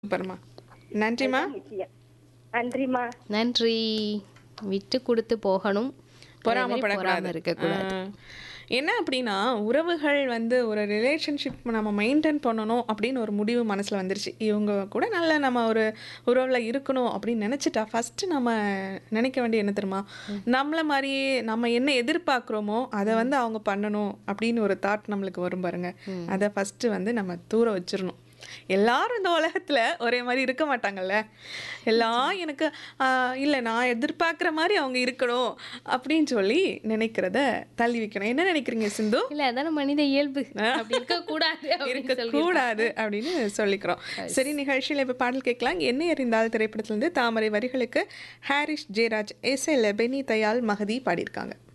சூப்பர்மா நன்றிம்மா முக்கியம் நன்றிம்மா நன்றி விட்டு கொடுத்து போகணும் அதே மாதிரி பொறாம பொறாமப்படக்கூடாது இருக்கக்கூடாது ஆ. என்ன அப்படின்னா உறவுகள் வந்து ஒரு ரிலேஷன்ஷிப் நம்ம மெயின்டைன் பண்ணணும் அப்படின்னு ஒரு முடிவு மனசில் வந்துருச்சு இவங்க கூட நல்ல நம்ம ஒரு உறவில் இருக்கணும் அப்படின்னு நினச்சிட்டா ஃபஸ்ட்டு நம்ம நினைக்க வேண்டிய என்ன தெரியுமா நம்மளை மாதிரியே நம்ம என்ன எதிர்பார்க்குறோமோ அதை வந்து அவங்க பண்ணணும் அப்படின்னு ஒரு தாட் நம்மளுக்கு வரும் பாருங்க அதை ஃபஸ்ட்டு வந்து நம்ம தூர வச்சிடணும் எல்லாரும் இந்த உலகத்தில் ஒரே மாதிரி இருக்க மாட்டாங்கல்ல எல்லாம் எனக்கு இல்லை நான் எதிர்பார்க்குற மாதிரி அவங்க இருக்கணும் அப்படின்னு சொல்லி நினைக்கிறத தள்ளி வைக்கணும் என்ன நினைக்கிறீங்க சிந்து இல்ல அதான மனித இயல்பு அப்படி இருக்க கூடாது இருக்க கூடாது அப்படின்னு சொல்லிக்கிறோம் சரி நிகழ்ச்சியில் இப்போ பாடல் கேட்கலாம் என்ன எறிந்தால் திரைப்படத்திலிருந்து தாமரை வரிகளுக்கு Harris Jayaraj S L Benny Dayal Mahathi பாடியிருக்காங்க